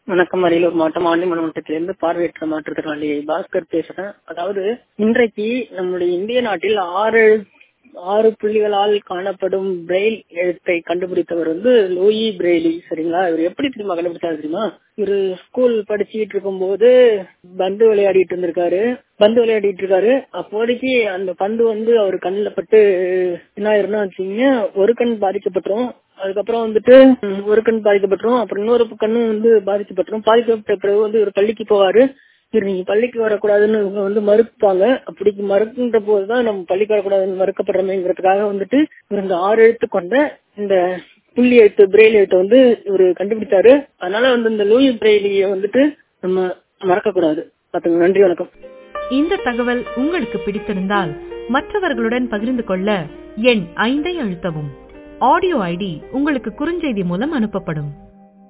வணக்கம் அரியலூர் மாவட்டம் ஆண்டிமன் வட்டத்திலிருந்து பார்வையற்ற மாற்றுத்திறனாளி பாஸ்கர் பேசுறேன் அதாவது இன்றைக்கு நம்முடைய இந்திய நாட்டில் ஆறு ஆறு புள்ளிகளால் காணப்படும் பிரெயில் எழுத்தை கண்டுபிடித்தவர் வந்து லூயி பிரெய்லி சரிங்களா இவர் எப்படி தெரியுமா கண்டுபிடிச்சாரு தெரியுமா இவரு ஸ்கூல் படிச்சுட்டு இருக்கும்போது பந்து விளையாடிட்டு இருந்திருக்காரு பந்து விளையாடிட்டு இருக்காரு அப்போதைக்கு அந்த பந்து வந்து அவர் கண்ணில் பட்டு என்ன ஆயிருன்னா வச்சுக்கீங்க ஒரு கண் பாதிக்கப்பட்டுரும் அதுக்கப்புறம் வந்துட்டு ம், ஒரு கண் பாதிக்கப்பட்டுரும் அப்புறம் இன்னொரு கண்ணும் வந்து பாதிக்கப்பட்டுரும் பாதிக்கப்பட்ட பிறகு வந்து இவர் பள்ளிக்கு போவாரு சரி நீங்க பள்ளிக்கு வரக்கூடாதுன்னு இவங்க வந்து மறுப்பாங்க அப்படி மறுக்கின்ற போதுதான் நம்ம பள்ளிக்கு வரக்கூடாதுன்னு மறுக்கப்படுறமேங்கிறதுக்காக வந்துட்டு இவர் இந்த ஆறு எழுத்து கொண்ட இந்த புள்ளி எழுத்து பிரெயில் எழுத்தை வந்து இவரு கண்டுபிடிச்சாரு அதனால வந்து இந்த லூயி பிரெயிலிய வந்துட்டு நம்ம மறக்க கூடாது பாத்துங்க நன்றி வணக்கம் இந்த தகவல் உங்களுக்கு பிடித்திருந்தால் மற்றவர்களுடன் பகிர்ந்து கொள்ள எண் ஐந்தை அழுத்தவும் ஆடியோ ஐடி உங்களுக்கு குறுஞ்செய்தி மூலம் அனுப்பப்படும்